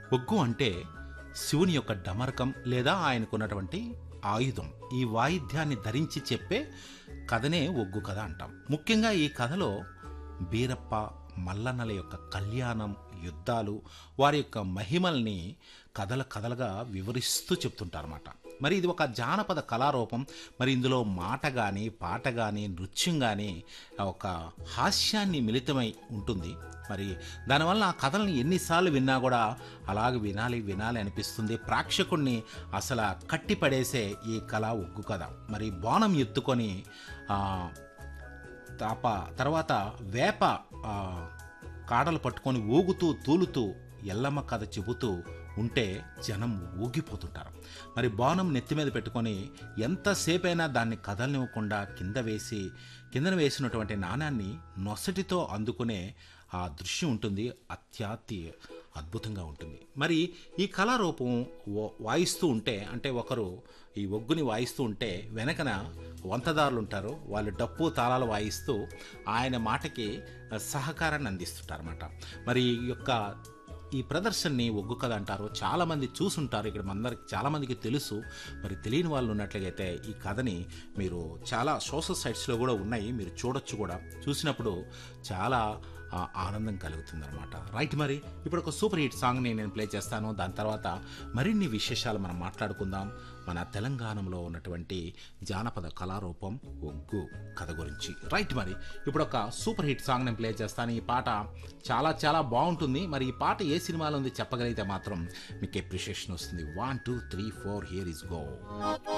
ఒగ్గు అంటే శివుని యొక్క డమరకం లేదా ఆయనకున్నటువంటి ఆయుధం ఈ వాయిద్యాన్ని ధరించి చెప్పే కథనే ఒగ్గు కథ అంటాం ముఖ్యంగా ఈ కథలో బీరప్ప మల్లన్నల యొక్క కళ్యాణం యుద్ధాలు వారి యొక్క మహిమల్ని కథల కథలుగా వివరిస్తూ చెప్తుంటారన్నమాట మరి ఇది ఒక జానపద కళారూపం మరి ఇందులో మాట కానీ పాట కానీ నృత్యం కానీ ఒక హాస్యాన్ని మిళితమై ఉంటుంది మరి దానివల్ల ఆ కథల్ని ఎన్నిసార్లు విన్నా కూడా అలాగే వినాలి వినాలి అనిపిస్తుంది ప్రేక్షకుణ్ణి అసలు కట్టిపడేసే ఈ కళ ఒగ్గు కథ మరి బాణం ఎత్తుకొని ఆ, తాప తర్వాత వేప ఆ, కాడలు పట్టుకొని ఊగుతూ తూలుతూ ఎల్లమ్మ కథ చెబుతూ ఉంటే జనం ఊగిపోతుంటారు మరి బాణం నెత్తి మీద పెట్టుకొని ఎంతసేపైనా దాన్ని కదలనివ్వకుండా కింద వేసి కిందన వేసినటువంటి నాణాన్ని నొసటితో అందుకునే ఆ దృశ్యం ఉంటుంది అత్యాతి అద్భుతంగా ఉంటుంది మరి ఈ కళారూపం వా- వాయిస్తూ ఉంటే అంటే ఒకరు ఈ ఒగ్గుని వాయిస్తూ ఉంటే వెనకన వంతదారులు ఉంటారు వాళ్ళు డప్పు తాళాలు వాయిస్తూ ఆయన మాటకి సహకారాన్ని అందిస్తుంటారన్నమాట మరి ఈ యొక్క ఈ ప్రదర్శనని ఒగ్గు కథ అంటారు చాలామంది చూసుంటారు ఇక్కడ మనందరికి చాలామందికి తెలుసు మరి తెలియని వాళ్ళు ఉన్నట్లయితే ఈ కథని మీరు చాలా సోషల్ సైట్స్లో కూడా ఉన్నాయి మీరు చూడొచ్చు కూడా చూసినప్పుడు చాలా ఆ, ఆనందం కలుగుతుంది అనమాట రైట్ మరి ఇప్పుడు ఒక సూపర్ హిట్ సాంగ్ని నేను ప్లే చేస్తాను దాని తర్వాత మరిన్ని విశేషాలు మనం మాట్లాడుకుందాం మన తెలంగాణలో ఉన్నటువంటి జానపద కళారూపం ఒగ్గు కథ గురించి రైట్ మరి ఇప్పుడు ఒక సూపర్ హిట్ సాంగ్ నేను ప్లే చేస్తాను ఈ పాట చాలా చాలా బాగుంటుంది మరి ఈ పాట ఏ సినిమాలో ఉంది చెప్పగలిగితే మాత్రం మీకు ఎప్రిషియేషన్ వస్తుంది one two three four here is go